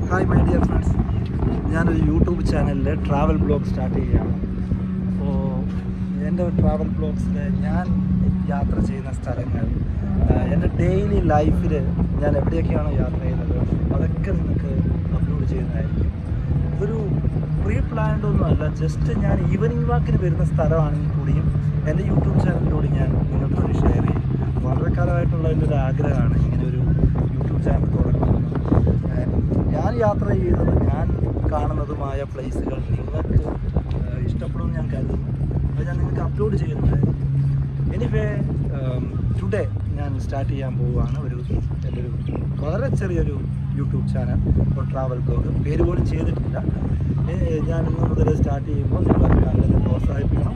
Hi my dear friends ഞാനൊരു YouTube ചാനലിൽ travel blog start ചെയ്യുകയാണ് അപ്പോൾ എൻ്റെ ട്രാവൽ ബ്ലോഗ്സിൽ ഞാൻ യാത്ര ചെയ്യുന്ന സ്ഥലങ്ങൾ ആ, എൻ്റെ ഡെയിലി ലൈഫിൽ ഞാൻ എവിടെയൊക്കെയാണോ യാത്ര ചെയ്യുന്നത് അതൊക്കെ നിങ്ങൾക്ക് അപ്ലോഡ് ചെയ്യുന്നതായിരിക്കും ഇതൊരു പ്രീ പ്ലാൻഡ് ഒന്നും അല്ല ജസ്റ്റ് ഞാൻ ഈവനിങ് വാക്കിന് വരുന്ന സ്ഥലമാണെങ്കിൽ കൂടിയും എൻ്റെ യൂട്യൂബ് ചാനലിലൂടെ ഞാൻ നിങ്ങൾക്ക് വേണ്ടി ഷെയർ ചെയ്യും വളരെ കാലമായിട്ടുള്ള എൻ്റെ ഒരു ആഗ്രഹമാണ് ഇങ്ങനെ ഒരു യൂട്യൂബ് ചാനൽ തുടങ്ങുന്നത് ഏഹ് ഞാൻ യാത്ര ചെയ്യുന്നത് ഞാൻ കാണുന്നതുമായ പ്ലേസുകൾ നിങ്ങൾക്ക് ഏഹ് ഇഷ്ടപ്പെടുമെന്ന് ഞാൻ കരുതുന്നു അത് ഞാൻ നിങ്ങൾക്ക് അപ്ലോഡ് ചെയ്യുന്നതായിരിക്കും എനിവേ ടുഡേ ഞാൻ സ്റ്റാർട്ട് ചെയ്യാൻ പോവുകയാണ് ഒരു എൻ്റെ ഒരു വളരെ ചെറിയൊരു യൂട്യൂബ് ചാനൽ ഒരു ട്രാവൽ ബ്ലോഗ് പേര് പോലും ചെയ്തിട്ടില്ല ഏഹ് ഞാൻ ഇന്ന് മുതൽ സ്റ്റാർട്ട് ചെയ്യുമ്പോൾ നിങ്ങൾ നല്ലത് പ്രോത്സാഹിപ്പിക്കണം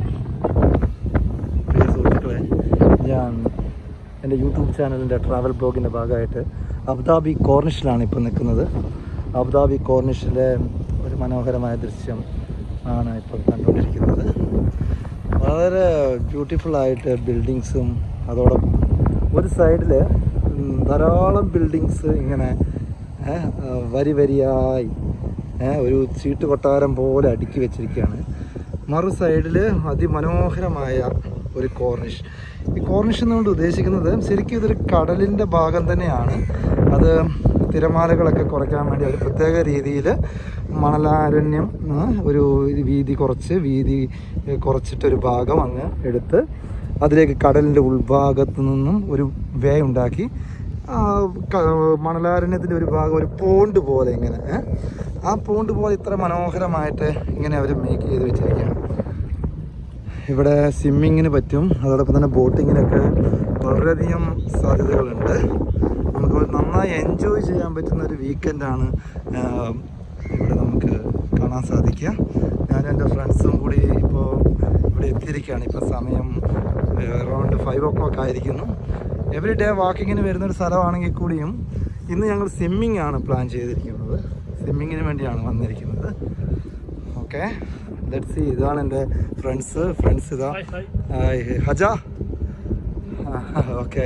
പ്രിയ സുഹൃത്തുക്കളെ ഞാൻ എൻ്റെ യൂട്യൂബ് ചാനലിൻ്റെ ട്രാവൽ ബ്ലോഗിൻ്റെ ഭാഗമായിട്ട് അബുദാബി കോർണിഷിലാണ് ഇപ്പോൾ നിൽക്കുന്നത് അബുദാബി കോർണിഷിലെ ഒരു മനോഹരമായ ദൃശ്യം ആണ് ഇപ്പോൾ കണ്ടുകൊണ്ടിരിക്കുന്നത് വളരെ ബ്യൂട്ടിഫുൾ ആയിട്ട് ബിൽഡിങ്സും അതോടൊപ്പം ഒരു സൈഡിൽ ധാരാളം ബിൽഡിങ്സ് ഇങ്ങനെ ഏ, ആ, വരി വരിയായി ഏ, ഒരു ചീട്ട് കൊട്ടാരം പോലെ അടുക്കി വെച്ചിരിക്കുകയാണ് മറു സൈഡിൽ അതിമനോഹരമായ ഒരു കോർണിഷ് ഈ കോർണിഷ് എന്നുകൊണ്ട് ഉദ്ദേശിക്കുന്നത് ശരിക്കും ഇതൊരു കടലിൻ്റെ ഭാഗം തന്നെയാണ് അത് തിരമാലകളൊക്കെ കുറയ്ക്കാൻ വേണ്ടി ഒരു പ്രത്യേക രീതിയിൽ മണലാരണ്യം ആ, ഒരു വീതി കുറച്ച് വീതി ഏ, കുറച്ചിട്ടൊരു ഭാഗം അങ്ങ് എടുത്ത് അതിലേക്ക് കടലിൻ്റെ ഉൾഭാഗത്തു നിന്നും ഒരു വേ ഉണ്ടാക്കി ആ, ക- മണലാരണ്യത്തിൻ്റെ ഒരു ഭാഗം ഒരു പോണ്ട് പോലെ ഇങ്ങനെ ഏ? ആ പോണ്ട് പോലെ ഇത്ര മനോഹരമായിട്ട് ഇങ്ങനെ അവർ മേക്ക് ചെയ്ത് വെച്ചിരിക്കുകയാണ് ഇവിടെ സ്വിമ്മിങ്ങിന് പറ്റും അതോടൊപ്പം തന്നെ ബോട്ടിങ്ങിനൊക്കെ വളരെയധികം സാധ്യതകളുണ്ട് നമുക്ക് നന്നായി എൻജോയ് ചെയ്യാൻ പറ്റുന്ന ഒരു വീക്കെൻഡാണ് ഇവിടെ നമുക്ക് കാണാൻ സാധിക്കുക ഞാനും എൻ്റെ ഫ്രണ്ട്സും കൂടി ഇപ്പോൾ ഇവിടെ എത്തിയിരിക്കുകയാണ് ഇപ്പോൾ സമയം അറൗണ്ട് ഫൈവ് ഓ ക്ലോക്ക് ആയിരിക്കുന്നു എവറി ഡേ വാക്കിങ്ങിന് വരുന്ന ഒരു സ്ഥലമാണെങ്കിൽ കൂടിയും ഇന്ന് ഞങ്ങൾ സ്വിമ്മിങ് ആണ് പ്ലാൻ ചെയ്തിരിക്കുന്നത് സ്വിമ്മിങ്ങിന് വേണ്ടിയാണ് വന്നിരിക്കുന്നത് ഓക്കെ ലെറ്റ് സി ഇതാണ് എൻ്റെ ഫ്രണ്ട്സ് ഫ്രണ്ട്സ് ഇതാ ഹായ് ഹജ ഓക്കെ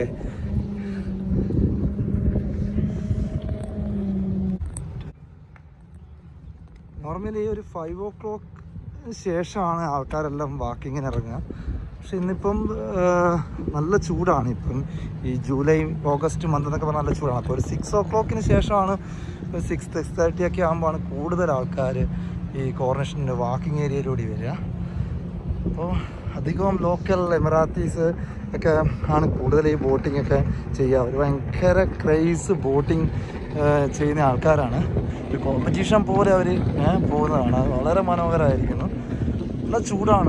നോർമലി ഒരു ഫൈവ് ഓ ക്ലോക്ക് ശേഷമാണ് ആൾക്കാരെല്ലാം വാക്കിങ്ങിന് ഇറങ്ങുക പക്ഷെ ഇന്നിപ്പം ആ, നല്ല ചൂടാണ് ഇപ്പം ഈ ജൂലൈ ഓഗസ്റ്റ് മന്ത് എന്നൊക്കെ പറഞ്ഞാൽ നല്ല ചൂടാണ് അപ്പോൾ ഒരു സിക്സ് ഓ ക്ലോക്കിന് ശേഷമാണ് ഒരു സിക്സ് സിക്സ് തേർട്ടി ഒക്കെ ആകുമ്പോഴാണ് കൂടുതൽ ആൾക്കാർ ഈ കോർണേഷൻ്റെ വാക്കിംഗ് ഏരിയയിലൂടെ വരിക അപ്പോൾ അധികവും ലോക്കൽ എമിറാത്തീസ് ഒക്കെ ആണ് കൂടുതൽ ഈ ബോട്ടിംഗ് ഒക്കെ ചെയ്യുക അവർ ഭയങ്കര ക്രൈസ് ബോട്ടിംഗ് ചെയ്യുന്ന ആൾക്കാരാണ് ഒരു കോമ്പറ്റീഷൻ പോലെ അവർ പോകുന്നതാണ് അത് വളരെ മനോഹരമായിരിക്കുന്നു നല്ല ചൂടാണ്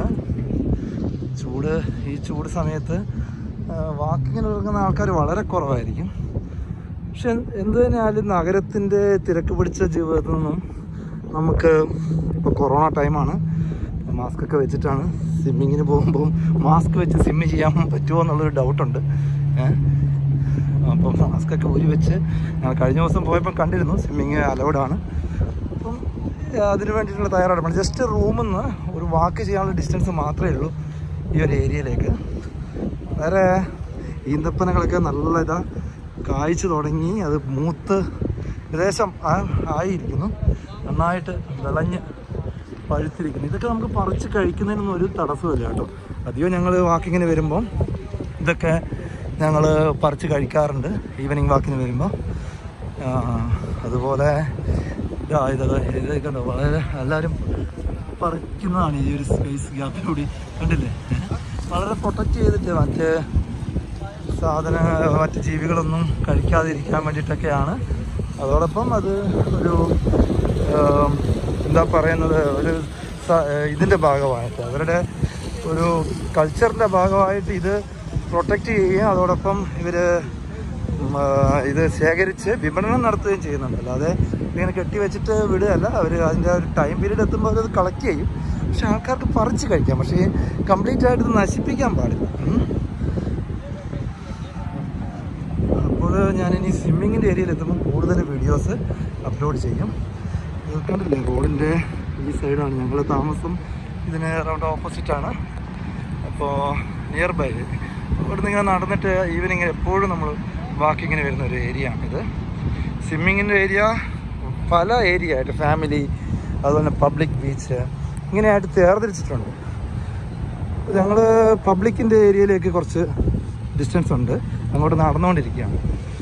ചൂട് ഈ ചൂട് സമയത്ത് വാക്കിങ്ങിന് ഇറങ്ങുന്ന ആൾക്കാർ വളരെ കുറവായിരിക്കും പക്ഷെ എന്ത് തന്നെയായാലും നഗരത്തിൻ്റെ തിരക്ക് പിടിച്ച ജീവിതത്തിൽ നിന്നും നമുക്ക് ഇപ്പോൾ കൊറോണ ടൈമാണ് മാസ്ക് ഒക്കെ വെച്ചിട്ടാണ് സ്വിമ്മിങ്ങിന് പോകുമ്പോൾ മാസ്ക് വെച്ച് സ്വിമ്മ് ചെയ്യാൻ പറ്റുമോ എന്നുള്ളൊരു ഡൗട്ടുണ്ട് ഏഹ് അപ്പം മാസ്ക് ഒക്കെ ഊരി വെച്ച് ഞങ്ങൾ കഴിഞ്ഞ ദിവസം പോയപ്പോൾ കണ്ടിരുന്നു സ്വിമ്മിങ് അലൗഡാണ് അപ്പം ഏഹ് അതിന് വേണ്ടിയിട്ടുള്ള തയ്യാറെടുപ്പാണ് ജസ്റ്റ് റൂമിൽ നിന്ന് ഒരു വാക്ക് ചെയ്യാനുള്ള ഡിസ്റ്റൻസ് മാത്രമേ ഉള്ളൂ ഈ ഒരു ഏരിയയിലേക്ക് വേറെ ഈന്തപ്പനകളൊക്കെ നല്ല ഇതാ കായ്ച്ചു തുടങ്ങി അത് മൂത്ത് ഏകദേശം ആ- ആയിരിക്കുന്നു നന്നായിട്ട് വിളഞ്ഞ് പഴുത്തിരിക്കുന്നു ഇതൊക്കെ നമുക്ക് പറിച്ച് കഴിക്കുന്നതിനൊന്നും ഒരു തടസ്സമില്ല കേട്ടോ അധികം ഞങ്ങൾ വാക്കിങ്ങിന് വരുമ്പം ഇതൊക്കെ ഞങ്ങൾ പറിച്ച് കഴിക്കാറുണ്ട് ഈവനിങ് വാക്കിന് വരുമ്പോൾ ആ, അതുപോലെ ഇതാ ഇതൊക്കെ ഇതൊക്കെ ഉണ്ടോ വളരെ എല്ലാവരും പറിക്കുന്നതാണ് ഈ ഒരു സ്പേസ് ഗ്യാപ്പിലൂടെ കണ്ടില്ലേ ഏ? വളരെ പ്രൊട്ടക്റ്റ് ചെയ്തിട്ട് മറ്റ് സാധന മറ്റ് ജീവികളൊന്നും കഴിക്കാതിരിക്കാൻ വേണ്ടിയിട്ടൊക്കെയാണ് അതോടൊപ്പം അത് ഒരു ആം, എന്താ പറയുന്നത് ഒരു സ- ഇതിൻ്റെ ഭാഗമായിട്ട് അവരുടെ ഒരു കൾച്ചറിൻ്റെ ഭാഗമായിട്ട് ഇത് പ്രൊട്ടക്റ്റ് ചെയ്യുകയും അതോടൊപ്പം ഇവർ ഇത് ശേഖരിച്ച് വിപണനം നടത്തുകയും ചെയ്യുന്നുണ്ട് അല്ലാതെ ഇങ്ങനെ കെട്ടി വെച്ചിട്ട് വിടുകയല്ല അവർ അതിൻ്റെ ഒരു ടൈം പീരീഡ് എത്തുമ്പോൾ അവരത് കളക്ട് ചെയ്യും പക്ഷെ ആൾക്കാർക്ക് പറിച്ച് കഴിക്കാം പക്ഷേ കംപ്ലീറ്റ് ആയിട്ട് ഇത് നശിപ്പിക്കാൻ പാടില്ല ഉം. അപ്പോൾ ഞാനിനി സ്വിമ്മിങ്ങിൻ്റെ ഏരിയയിൽ എത്തുമ്പോൾ കൂടുതൽ വീഡിയോസ് അപ്ലോഡ് ചെയ്യും ഇത് കണ്ടില്ലേ റോഡിൻ്റെ ഈ സൈഡാണ് ഞങ്ങൾ താമസം ഇതിന് അറൗണ്ട് ഓപ്പോസിറ്റാണ് അപ്പോൾ നിയർ ബൈ ഇവിടുന്ന് ഇങ്ങനെ നടന്നിട്ട് ഈവനിങ് എപ്പോഴും നമ്മൾ വാക്കിങ്ങിന് വരുന്ന ഒരു ഏരിയ ആണിത് സ്വിമ്മിങ്ങിൻ്റെ ഏരിയ പല ഏരിയ ആയിട്ട് ഫാമിലി അതുപോലെ പബ്ലിക് ബീച്ച് ഇങ്ങനെയായിട്ട് തേർതിരിച്ചിട്ടുണ്ട് ഞങ്ങൾ പബ്ലിക്കിൻ്റെ ഏരിയയിലേക്ക് കുറച്ച് ഡിസ്റ്റൻസ് ഉണ്ട് അങ്ങോട്ട് നടന്നുകൊണ്ടിരിക്കുകയാണ്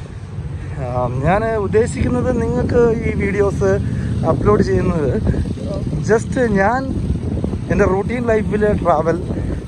ഞാൻ ഉദ്ദേശിക്കുന്നത് നിങ്ങൾക്ക് ഈ വീഡിയോസ് അപ്ലോഡ് ചെയ്യുന്നത് ജസ്റ്റ് ഞാൻ എൻ്റെ റൂട്ടീൻ ലൈഫിലെ ട്രാവൽ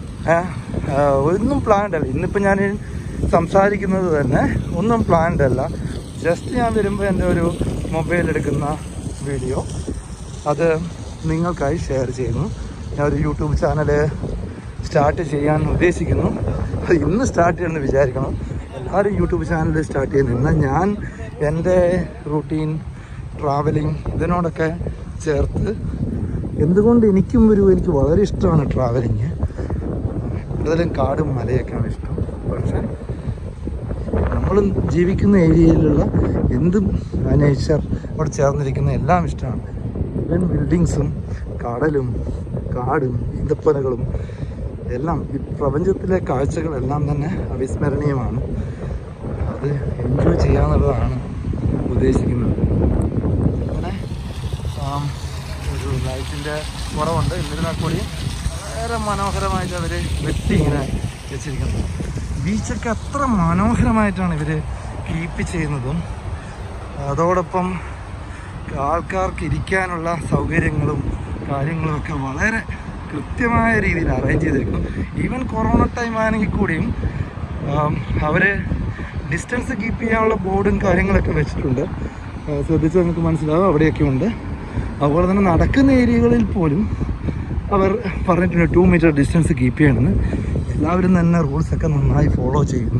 ഒന്നും പ്ലാൻഡ് അല്ല ഇന്നിപ്പോൾ ഞാൻ സംസാരിക്കുന്നത് തന്നെ ഒന്നും പ്ലാൻഡ് അല്ല ജസ്റ്റ് ഞാൻ വരുമ്പോൾ എൻ്റെ ഒരു മൊബൈൽ എടുക്കുന്ന വീഡിയോ അത് നിങ്ങൾക്കായി ഷെയർ ചെയ്യുന്നു ഞാൻ ഒരു യൂട്യൂബ് ചാനൽ സ്റ്റാർട്ട് ചെയ്യാൻ ഉദ്ദേശിക്കുന്നു അത് ഇന്ന് സ്റ്റാർട്ട് ചെയ്യണമെന്ന് വിചാരിക്കണം എല്ലാവരും യൂട്യൂബ് ചാനൽ സ്റ്റാർട്ട് ചെയ്യുന്നു എന്നാൽ ഞാൻ എൻ്റെ റൂട്ടീൻ ട്രാവലിംഗ് ഇതിനോടൊക്കെ ചേർത്ത് എന്തുകൊണ്ട് എനിക്കും ഒരു എനിക്ക് വളരെ ഇഷ്ടമാണ് ട്രാവലിങ് കൂടുതലും കാടും മലയൊക്കെയാണ് ഇഷ്ടം പക്ഷേ നമ്മൾ ജീവിക്കുന്ന ഏരിയയിലുള്ള എന്തും നേച്ചർ അവിടെ ചേർന്നിരിക്കുന്ന എല്ലാം ഇഷ്ടമാണ് ഈവൻ ബിൽഡിങ്സും കടലും കാടും ഈന്തപ്പനകളും എല്ലാം ഈ പ്രപഞ്ചത്തിലെ കാഴ്ചകളെല്ലാം തന്നെ അവിസ്മരണീയമാണ് അത് എൻജോയ് ചെയ്യാന്നുള്ളതാണ് ഉദ്ദേശിക്കുന്നത് അങ്ങനെ ആം, ഒരു ലൈറ്റിൻ്റെ കുറവുണ്ട് എന്നിരുന്നാൽ കൂടി വളരെ മനോഹരമായിട്ട് അവർ വെട്ടി ഇങ്ങനെ വെച്ചിരിക്കുന്നത് ബീച്ചൊക്കെ അത്ര മനോഹരമായിട്ടാണ് ഇവർ കീപ്പ് ചെയ്യുന്നതും അതോടൊപ്പം ആൾക്കാർക്ക് ഇരിക്കാനുള്ള സൗകര്യങ്ങളും കാര്യങ്ങളും ഒക്കെ വളരെ കൃത്യമായ രീതിയിൽ അറേഞ്ച് ചെയ്തിരിക്കുന്നു ഈവൻ കൊറോണ ടൈം ആണെങ്കിൽ കൂടിയും അവർ ഡിസ്റ്റൻസ് കീപ്പ് ചെയ്യാനുള്ള ബോർഡും കാര്യങ്ങളൊക്കെ വെച്ചിട്ടുണ്ട് ആ, ശ്രദ്ധിച്ചാൽ നമുക്ക് മനസ്സിലാവും അവിടെയൊക്കെ ഉണ്ട് അതുപോലെ തന്നെ നടക്കുന്ന ഏരിയകളിൽ പോലും അവർ പറഞ്ഞിട്ടുണ്ട് ടു മീറ്റർ ഡിസ്റ്റൻസ് കീപ്പ് ചെയ്യണമെന്ന് എല്ലാവരും തന്നെ റൂൾസൊക്കെ നന്നായി ഫോളോ ചെയ്യുന്നു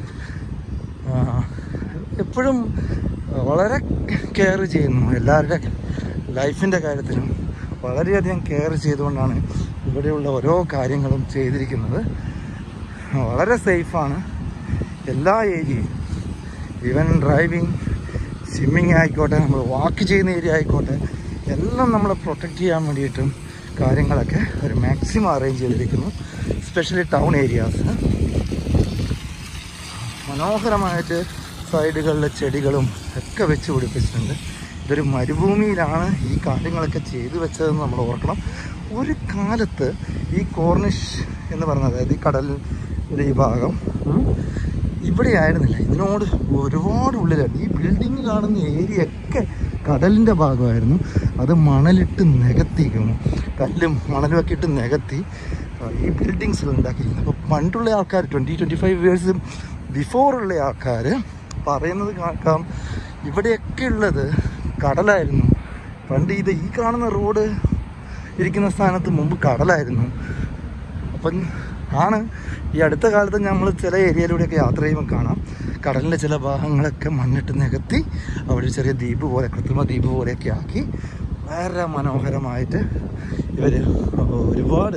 ആ, എപ്പോഴും വളരെ കെയർ ചെയ്യുന്നു എല്ലാവരുടെ ലൈഫിൻ്റെ കാര്യത്തിലും വളരെയധികം കെയർ ചെയ്തുകൊണ്ടാണ് ഇവിടെയുള്ള ഓരോ കാര്യങ്ങളും ചെയ്തിരിക്കുന്നത് വളരെ സേഫാണ് എല്ലാ ഏരിയയും ഈവൻ ഡ്രൈവിങ് സ്വിമ്മിങ് ആയിക്കോട്ടെ നമ്മൾ വാക്ക് ചെയ്യുന്ന ഏരിയ ആയിക്കോട്ടെ എല്ലാം നമ്മളെ പ്രൊട്ടക്റ്റ് ചെയ്യാൻ വേണ്ടിയിട്ടും കാര്യങ്ങളൊക്കെ ഒരു മാക്സിമം അറേഞ്ച് ചെയ്തിരിക്കുന്നു സ്പെഷ്യലി ടൗൺ ഏരിയാസ് മനോഹരമായിട്ട് സൈഡുകളിലെ ചെടികളും ഒക്കെ വെച്ച് പിടിപ്പിച്ചിട്ടുണ്ട് ഇതൊരു മരുഭൂമിയിലാണ് ഈ കാര്യങ്ങളൊക്കെ ചെയ്തു വെച്ചതെന്ന് നമ്മൾ ഓർക്കണം ഒരു കാലത്ത് ഈ കോർണിഷ് എന്ന് പറഞ്ഞത് അതായത് ഈ കടലിൻ്റെ ഈ ഭാഗം ഉം, ഇവിടെ ആയിരുന്നില്ല ഇതിനോട് ഒരുപാട് ഉള്ളിലായിരുന്നു ഈ ബിൽഡിങ് കാണുന്ന ഏരിയ ഒക്കെ കടലിൻ്റെ ഭാഗമായിരുന്നു അത് മണലിട്ട് നികത്തിക്കുന്നു കല്ലും മണലും ഒക്കെ ഇട്ട് നികത്തി ആ, ഈ ബിൽഡിങ്സ് ഉണ്ടാക്കിയിരിക്കുന്നത് അപ്പോൾ പണ്ടുള്ള ആൾക്കാർ twenty twenty five years before ഉള്ള ആൾക്കാർ പറയുന്നത് കേൾക്കാം ഇവിടെയൊക്കെ ഉള്ളത് കടലായിരുന്നു പണ്ട് ഇത് ഈ കാണുന്ന റോഡ് ഇരിക്കുന്ന സ്ഥാനത്ത് മുമ്പ് കടലായിരുന്നു അപ്പം ആണ് ഈ അടുത്ത കാലത്ത് നമ്മൾ ചില ഏരിയയിലൂടെയൊക്കെ യാത്ര ചെയ്യുമ്പോൾ കാണാം കടലിൻ്റെ ചില ഭാഗങ്ങളൊക്കെ മണ്ണിട്ട് നികത്തി അവിടെ ഒരു ചെറിയ ദ്വീപ് പോലെ കൃത്രിമ ദ്വീപ് പോലെയൊക്കെ ആക്കി വളരെ മനോഹരമായിട്ട് ഇവർ ഒരുപാട്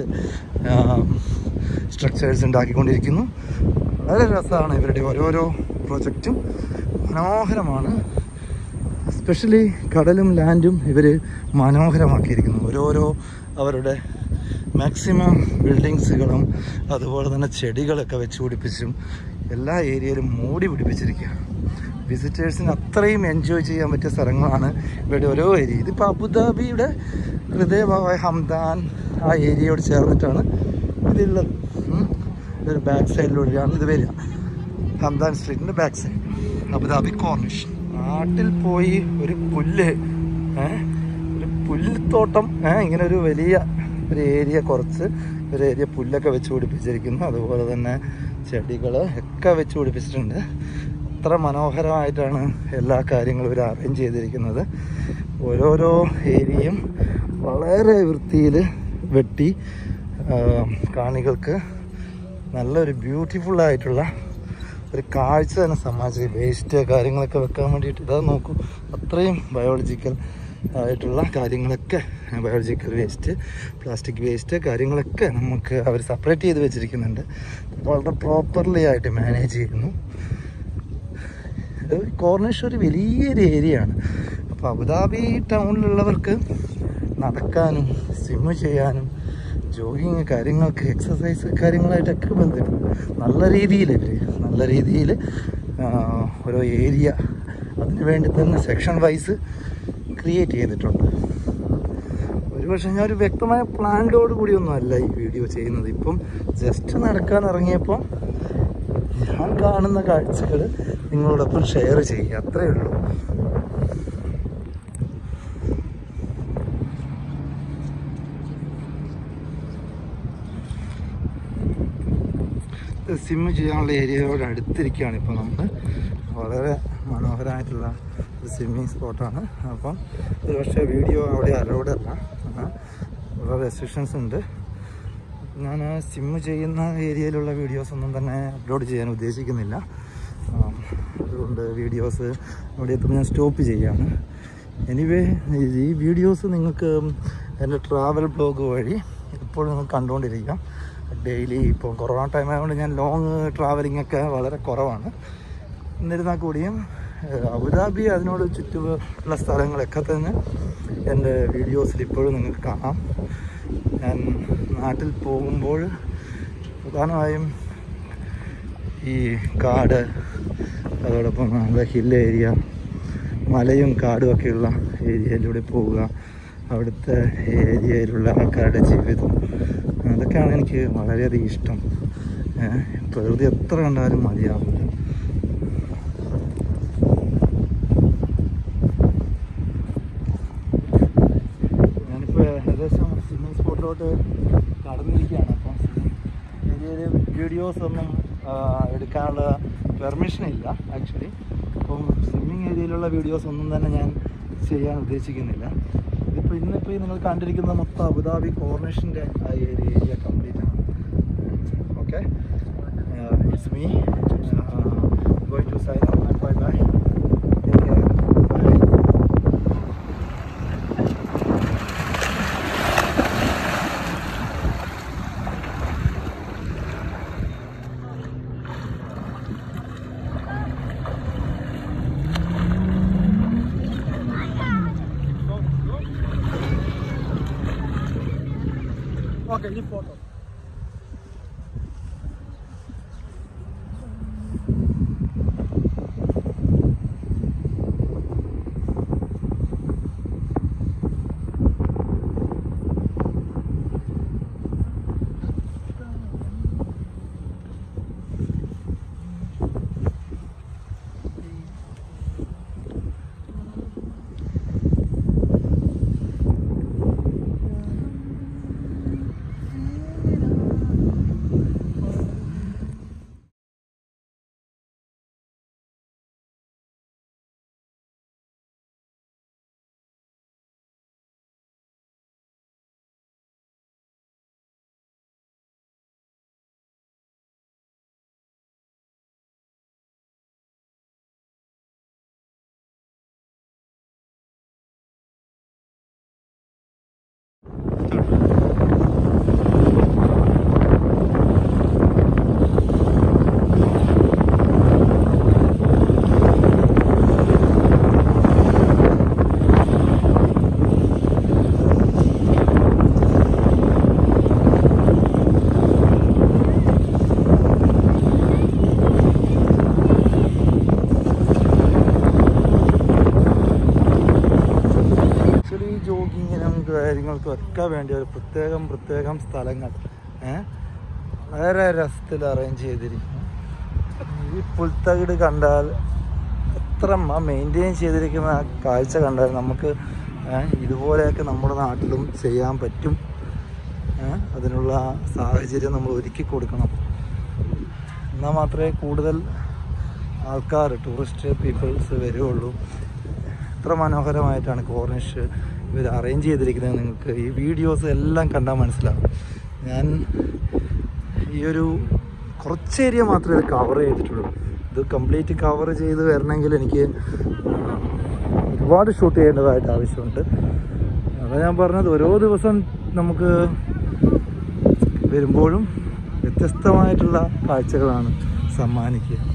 സ്ട്രക്ചേഴ്സ് ഉണ്ടാക്കിക്കൊണ്ടിരിക്കുന്നു വളരെ രസമാണ് ഇവരുടെ ഓരോരോ പ്രൊജക്റ്റും മനോഹരമാണ് സ്പെഷ്യലി കടലും ലാൻഡും ഇവർ മനോഹരമാക്കിയിരിക്കുന്നു ഓരോരോ അവരുടെ മാക്സിമം ബിൽഡിങ്സുകളും അതുപോലെ തന്നെ ചെടികളൊക്കെ വെച്ച് പിടിപ്പിച്ചും എല്ലാ ഏരിയയിലും മൂടി പിടിപ്പിച്ചിരിക്കുകയാണ് വിസിറ്റേഴ്സിന് അത്രയും എൻജോയ് ചെയ്യാൻ പറ്റിയ സ്ഥലങ്ങളാണ് ഇവിടെ ഓരോ ഏരിയ ഇതിപ്പോൾ അബുദാബിയുടെ ഹൃദയഭാഗമായ ഹംദാൻ ആ ഏരിയയോട് ചേർന്നിട്ടാണ് ഇതുള്ളത് ഉം. ഇതൊരു ബാക്ക് സൈഡിലൂടെയാണ് ഇത് വരിക ഹംദാൻ സ്ട്രീറ്റിൻ്റെ ബാക്ക് സൈഡ് അബുദാബി കോർണിഷ് നാട്ടിൽ പോയി ഒരു പുല്ല് ഏ, ഒരു പുല്ലിത്തോട്ടം ഏ, ഇങ്ങനെ ഒരു വലിയ ഒരു ഏരിയ കുറച്ച് ഒരു ഏരിയ പുല്ലൊക്കെ വെച്ച് പിടിപ്പിച്ചിരിക്കുന്നു അതുപോലെ തന്നെ ചെടികൾ ഒക്കെ വെച്ച് പിടിപ്പിച്ചിട്ടുണ്ട് അത്ര മനോഹരമായിട്ടാണ് എല്ലാ കാര്യങ്ങളും ഇവർ അറേഞ്ച് ചെയ്തിരിക്കുന്നത് ഓരോരോ ഏരിയയും വളരെ വൃത്തിയിൽ വെട്ടി ആ, കാണികൾക്ക് നല്ലൊരു ബ്യൂട്ടിഫുൾ ആയിട്ടുള്ള ഒരു കാഴ്ച തന്നെ സമ്മാനിച്ചു വേസ്റ്റ് കാര്യങ്ങളൊക്കെ വെക്കാൻ വേണ്ടിയിട്ട് ഇതാ നോക്കൂ അത്രയും ബയോളജിക്കൽ ആയിട്ടുള്ള കാര്യങ്ങളൊക്കെ ബയോളജിക്കൽ വേസ്റ്റ് പ്ലാസ്റ്റിക് വേസ്റ്റ് കാര്യങ്ങളൊക്കെ നമുക്ക് അവർ സെപ്പറേറ്റ് ചെയ്ത് വെച്ചിരിക്കുന്നുണ്ട് വളരെ പ്രോപ്പർലി ആയിട്ട് മാനേജ് ചെയ്യുന്നു ഇത് കോർണിഷ് ഒരു വലിയൊരു ഏരിയ ആണ് അപ്പോൾ അബുദാബി ടൗണിലുള്ളവർക്ക് നടക്കാനും സ്വിമ്മ് ചെയ്യാനും ജോഗിങ് കാര്യങ്ങൾക്ക് എക്സസൈസ് കാര്യങ്ങളായിട്ടൊക്കെ ബന്ധപ്പെട്ടു നല്ല രീതിയിൽ ഇവർ നല്ല രീതിയിൽ ഓരോ ഏരിയ അതിന് വേണ്ടി തന്നെ സെക്ഷൻ വൈസ് ക്രിയേറ്റ് ചെയ്തിട്ടുണ്ട് ഒരു പക്ഷേ ഞാൻ ഒരു വ്യക്തമായ പ്ലാനിലോട് കൂടിയൊന്നും അല്ല ഈ വീഡിയോ ചെയ്യുന്നത് ഇപ്പം ജസ്റ്റ് നടക്കാൻ ഇറങ്ങിയപ്പോൾ ഞാൻ കാണുന്ന കാഴ്ചകൾ നിങ്ങളോടൊപ്പം ഷെയർ ചെയ്യുക അത്രയേ ഉള്ളൂ സിമ്മ് ചെയ്യാനുള്ള ഏരിയയോട് അടുത്തിരിക്കുകയാണ് ഇപ്പോൾ നമ്മൾ വളരെ മനോഹരമായിട്ടുള്ള ഒരു സ്വിമ്മിങ് സ്പോട്ടാണ് അപ്പം ഒരു പക്ഷേ വീഡിയോ അവിടെ അലൗഡ് അല്ല ആ, വളരെ റെസ്ട്രിക്ഷൻസ് ഉണ്ട് ഞാൻ സിമ്മ് ചെയ്യുന്ന ഏരിയയിലുള്ള വീഡിയോസ് ഒന്നും തന്നെ അപ്ലോഡ് ചെയ്യാൻ ഉദ്ദേശിക്കുന്നില്ല ആ, അതുകൊണ്ട് വീഡിയോസ് അവിടെ എത്തുമ്പോൾ ഞാൻ സ്റ്റോപ്പ് ചെയ്യാണ് എനിവേ ഈ വീഡിയോസ് നിങ്ങൾക്ക് എൻ്റെ ട്രാവൽ ബ്ലോഗ് വഴി എപ്പോഴും നിങ്ങൾക്ക് കണ്ടുകൊണ്ടിരിക്കാം ഡെയിലി ഇപ്പോൾ കൊറോണ ടൈം ആയതുകൊണ്ട് ഞാൻ ലോങ് ട്രാവലിംഗ് ഒക്കെ വളരെ കുറവാണ് എന്നിരുന്നാൽ കൂടിയും ഏഹ്, അബുദാബി അതിനോട് ചുറ്റുമുള്ള സ്ഥലങ്ങളൊക്കെ തന്നെ എൻ്റെ വീഡിയോസിൽ ഇപ്പോഴും നിങ്ങൾക്ക് കാണാം ഞാൻ നാട്ടിൽ പോകുമ്പോൾ പ്രധാനമായും ഈ കാട് അതോടൊപ്പം നമ്മുടെ ഹിൽ ഏരിയ മലയും കാടും ഒക്കെയുള്ള ഏരിയയിലൂടെ പോവുക അവിടുത്തെ ഏരിയയിലുള്ള ആൾക്കാരുടെ ജീവിതം അതൊക്കെയാണ് എനിക്ക് വളരെയധികം ഇഷ്ടം ഏഹ് പ്രകൃതി എത്ര കണ്ടാലും മതിയാവില്ല ഞാനിപ്പോൾ ഏകദേശം സ്വിമ്മിങ് സ്പോട്ടിലോട്ട് കടന്നിരിക്കുകയാണ് അപ്പം സ്വിമ്മിങ് ഏരിയയിൽ വീഡിയോസ് ഒന്നും ആ, എടുക്കാനുള്ള പെർമിഷൻ ഇല്ല ആക്ച്വലി അപ്പം സ്വിമ്മിങ് ഏരിയയിലുള്ള വീഡിയോസ് ഒന്നും തന്നെ ഞാൻ ചെയ്യാൻ ഉദ്ദേശിക്കുന്നില്ല ഇതിപ്പോൾ ഇന്നിപ്പോൾ ഈ നിങ്ങൾ കണ്ടിരിക്കുന്ന മൊത്തം അബുദാബി കോർണേഷൻ്റെ ആ ഏരിയ ഏരിയ കംപ്ലീറ്റ് ആണ് okay it's me going to sign out bye bye bye Okay, leave photo. Actually ജോഗിങ്ങിനും കാര്യങ്ങൾക്കും ഒക്കെ വേണ്ടി ഒരു പ്രത്യേകം പ്രത്യേകം സ്ഥലങ്ങൾ ഏഹ് വളരെ രസത്തിൽ അറേഞ്ച് ചെയ്തിരിക്കും ഈ പുൽത്തകിട് കണ്ടാൽ എത്ര മെയിൻറ്റെയിൻ ചെയ്തിരിക്കുന്ന ആ കാഴ്ച കണ്ടാൽ നമുക്ക് ഏഹ് ഇതുപോലെയൊക്കെ നമ്മുടെ നാട്ടിലും ചെയ്യാൻ പറ്റും ഏഹ് അതിനുള്ള സാഹചര്യം നമ്മൾ ഒരുക്കി കൊടുക്കണം എന്നാൽ മാത്രമേ കൂടുതൽ ആൾക്കാർ ടൂറിസ്റ്റ് പീപ്പിൾസ് വരുള്ളൂ എത്ര മനോഹരമായിട്ടാണ് കോർണിഷ് ഇവർ അറേഞ്ച് ചെയ്തിരിക്കുന്നത് നിങ്ങൾക്ക് ഈ വീഡിയോസ് എല്ലാം കണ്ടാൽ മനസ്സിലാവും ഞാൻ ഈ ഒരു കുറച്ച് ഏരിയ മാത്രമേ ഇത് കവർ ചെയ്തിട്ടുള്ളൂ ഇത് കംപ്ലീറ്റ് കവർ ചെയ്ത് വരണമെങ്കിൽ എനിക്ക് ഒരുപാട് ഷൂട്ട് ചെയ്യേണ്ടതായിട്ട് ആവശ്യമുണ്ട് അതാണ് ഞാൻ പറഞ്ഞത് ഓരോ ദിവസം നമുക്ക് വരുമ്പോഴും വ്യത്യസ്തമായിട്ടുള്ള കാഴ്ചകളാണ് സമ്മാനിക്കുക